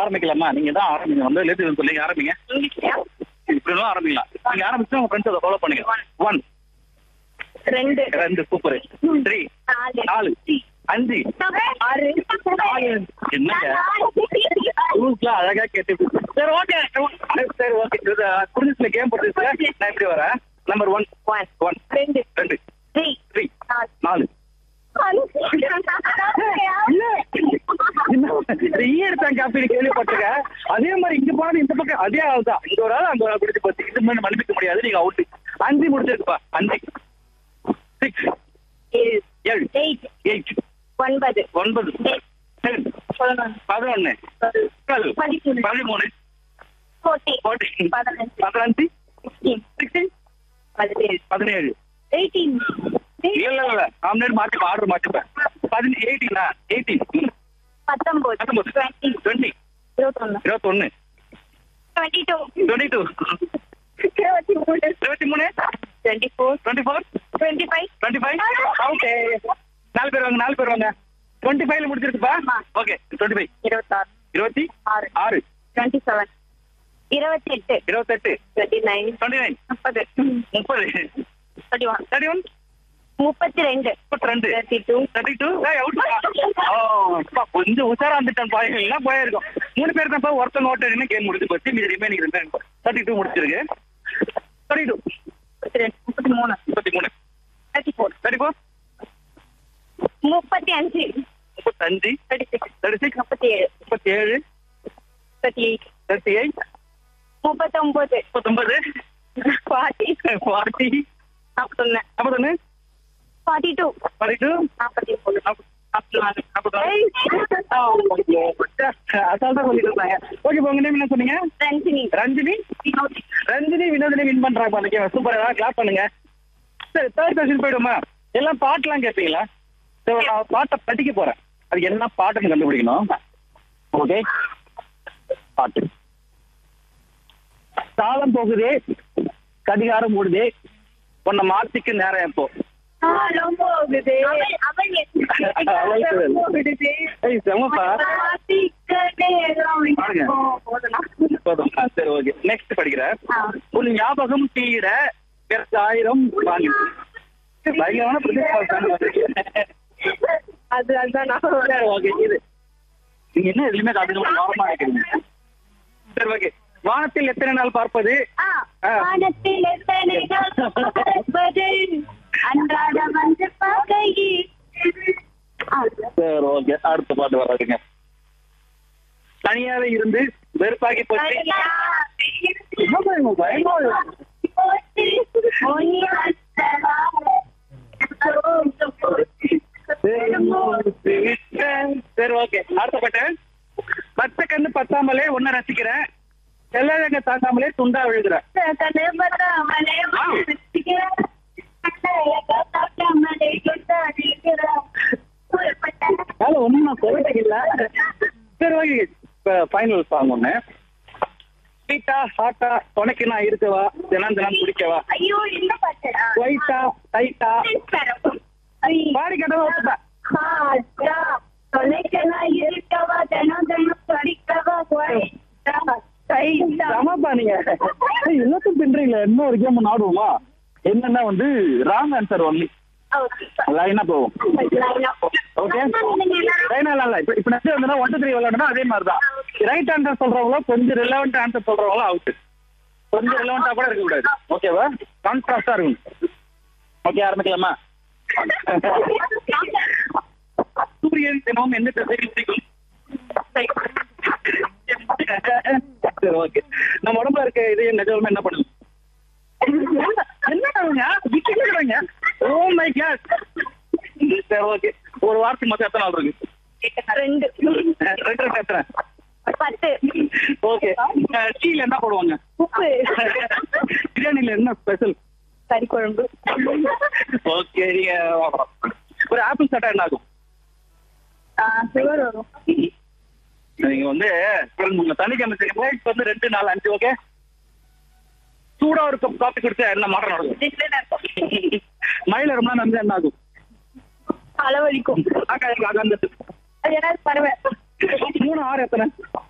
ஆரம்பிக்கலாமா நீங்க தான் ஆரம்பிங்க வந்து லேட்டு சொல்லி ஆரம்பிங்க இங்கிலீஷ்லயா இப்படி எல்லாம் ஆரம்பிக்கலாம் நீங்க ஆரம்பிச்சு உங்க ஃப்ரெண்ட்ஸ் அதை ஃபாலோ பண்ணுங்க ஒன் ரெண்டு ரெண்டு சூப்பர் த்ரீ நாலு நாலு அஞ்சு ஆறு என்னங்க ரூல்ஸ்லாம் அழகா கேட்டு சரி ஓகே சரி ஓகே புரிஞ்சுல கேம் போட்டுச்சு நான் எப்படி வரேன் நம்பர் ஒன் ஒன் ஒன் ரெண்டு ரெண்டு த்ரீ த்ரீ நாலு நாலு ஈ எடுத்தாங்க காப்பி கேள்விப்பட்டிருக்கேன் அதே மாதிரி இங்க போனது இந்த பக்கம் அதே ஆள் தான் இங்க ஒரு ஆள் அங்க ஒரு ஆள் குடிச்சு போச்சு இது மாதிரி மன்னிக்க முடியாது நீங்க அவுட் அஞ்சு முடிச்சிருக்குப்பா அஞ்சு சிக்ஸ் ஏழு ஏழு எயிட் எயிட் ஒன்பது ஒன்பது ten, பதினொன்னு டுவெல் பதிமூணு. பதிமூணு ஃபோர்டீன் fourteen, பதினஞ்சு பதினஞ்சு சிக்ஸ்டீன் சிக்ஸ்டீன் பதினேழு பதினேழு எயிட்டீன் இல்ல இல்ல இல்ல ஆம்லேட் மாட்டிப்பேன் ஆர்டர் மாட்டிப்பேன் பதினஞ்சு எயிட்டீனா எயிட்டீன் பத்தொன்பது பத்தொன்பது டுவெண்ட்டி டுவெண்ட்டி இருபத்தொன்னு இருபத்தொன்னு டுவெண்ட்டி டூ டுவெண்ட்டி டூ இருபத்தி மூணு இருபத்தி மூணு twenty four twenty four twenty five twenty five okay நாலு பேர் வாங்க நாலு பேர் வாங்க டுவெண்ட்டி ஃபைவ்ல முடிச்சிருக்குப்பா ஆமா. ஓகே டுவெண்ட்டி ஃபைவ் இருபத்தாறு இருபத்தி ஆறு ஆறு டுவெண்ட்டி செவன் இருபத்தி எட்டு இருபத்தெட்டு டுவெண்ட்டி நைன் டுவெண்ட்டி நைன் முப்பது முப்பது தேர்ட்டி ஒன் தேர்ட்டி ஒன் முப்பத்தி ரெண்டு முப்பத்தி ரெண்டு தேர்ட்டி டூ தேர்ட்டி டூ கொஞ்சம் உஷாரா வந்துட்டேன் பாருங்க போயிருக்கோம் மூணு பேர் தான் ஒருத்தன் ஓட்டு கேம் முடிச்சு போச்சு மீதி ரிமைனிங் ரெண்டு தேர்ட்டி டூ முடிச்சிருக்கு தேர்ட்டி டூ முப்பத்தி ரெண்டு முப்பத்தி மூணு முப்பத்தி மூணு தேர்ட்டி ஃபோர் தேர்ட்டி ஃபோர் முப்பத்தி அஞ்சு முப்பத்தஞ்சு தேர்ட்டி சிக்ஸ் தேர்ட்டி சிக்ஸ் முப்பத்தி ஏழு முப்பத்தி ஏழு தேர்ட்டி எயிட் தேர்ட்டி எயிட் முப்பத்தொன்பது முப்பத்தொன்பது ஃபார்ட்டி ஃபார்ட்டி நாற்பத்தொன்னு நாற்பத்தொன்னு ஃபார்ட்டி டூ ஃபார்ட்டி டூ நாற்பத்தி மூணு நாற்பத்தி நாலு அசால்ட்டா சொல்லிட்டு இருந்தாங்க ஓகே இப்போ உங்க நேம் என்ன சொன்னீங்க ரஞ்சினி ரஞ்சினி ரஞ்சினி வினோதினி வின் பண்றாங்க பாருங்க சூப்பர் ஏதாவது கிளாப் பண்ணுங்க சரி தேர்ட் கொஸ்டின் போயிடுமா எல்லாம் பாட்டுலாம் கேட்பீங்களா சரி நான் பாட்டை படிக்க போறேன் அது என்ன பாட்டுன்னு கண்டுபிடிக்கணும் ஓகே பாட்டு காலம் போகுதே கடிகாரம் ஓடுதே உன்னை மாத்திக்க நேரம் எப்போ காலம் போகுதே அவள் அவள் போகுதே ஏய் செம்மப்பா மாத்திக்க நேரம் பாருங்க. போதுமா? போதும் ஆ, சரி ஓகே நெக்ஸ்ட் படிக்கிறேன் ஆ. உன் ஞாபகம் தீர பிறகு ஆயிரம் வாங்கி பயங்கரமான பிரதேச அது அதுதான் நான் சரி ஓகே இது நீங்க என்ன எதுவுமே காட்டுங்க நார்மலா இருக்கிறீங்க சரி ஓகே வானத்தில் எத்தனை நாள் பார்ப்பது ஆ, ஆ. வானத்தில் எத்தனை நாள் பார்ப்பது? அன்றாட வந்து பார்க்கையில் ஆ. சரி ஓகே அடுத்த பாட்டு வராதுங்க தனியாவே இருந்து வெறுப்பாக்கி போச்சு என்ன பயமா, பயமா இருக்கு. சரி ஓகே அடுத்த பாட்டு பச்சை கண்ணு பத்தாமலே ஒன்ன ரசிக்கிறேன் செல்லழங்க தாங்காமலே துண்டா விழுகிறேன் வேலை ஒண்ணும் நான் சொல்லிட்டேன் இல்ல சரி ஓகே இப்ப ஃபைனல் சாங் ஒண்ணு ஸ்வீட்டா ஹாட்டா துணைக்கு நான் இருக்கவா தினம் தினம் குடிக்கவா ஐயோ என்ன பாட்டு ஒயிட்டா டைட்டா பாடி கேட்டவா ஒத்துப்பா ஹாட்டா தொலைக்கெல்லாம் இருக்கவா தினம் தினம் படிக்கவா ஒயிட்டா டைட்டா சமப்பா நீங்க ஏய், எல்லாத்தையும் பின்றீங்களே இன்னும் ஒரு கேம் ஆடுவோமா என்னன்னா வந்து ராங் ஆன்சர் ஒன்லி லைனா போவோம் ஓகே லைனா இல்ல இப்ப இப்ப நெக்ஸ்ட் வந்து ஒன் டூ த்ரீ விளையாடணும் அதே மாதிரி தான் ரைட் ஆன்சர் சொல்றவங்களோ கொஞ்சம் ரிலவெண்ட் ஆன்சர் சொல்றவங்களோ அவுட் கொஞ்சம் ரிலவெண்டா கூட இருக்க கூடாது ஓகேவா கான்ட்ராஸ்டா இருக்கும் ஓகே ஆரம்பிக்கலாமா சூரியன் தினமும் எந்த திசையில் பிடிக்கும் சரி ஓகே நம்ம உடம்புல இருக்க இதயம் நிஜமே என்ன பண்ணும் என்ன விட்டுக்கிறாங்க ஓ மை காட் சரி ஓகே ஒரு வாரத்துக்கு மொத்தம் எத்தனை நாள் இருக்கு ரெண்டு ரெண்டு ரெண்டு எத்தனை பத்து ஓகே டீல என்ன போடுவாங்க உப்பு பிரியாணில என்ன ஸ்பெஷல் கறி குழம்பு ஓகே நீங்க ஒரு ஆப்பிள் சாட்டா என்ன ஆகும் சுகர் வரும் நீங்க வந்து உங்க தனிக்கிழமை செய்யும் இப்ப வந்து ரெண்டு நாலு அஞ்சு ஓகே சூடா ஒரு கப் காப்பி குடிச்சா என்ன மாற்றம் நடக்கும் மயில ரொம்ப நேரம் இருந்தா என்ன ஆகும் அளவழிக்கும் ஆகாயம் ஆகாந்தத்து அது ஏதாவது பறவை மூணு ஆறு எத்தனை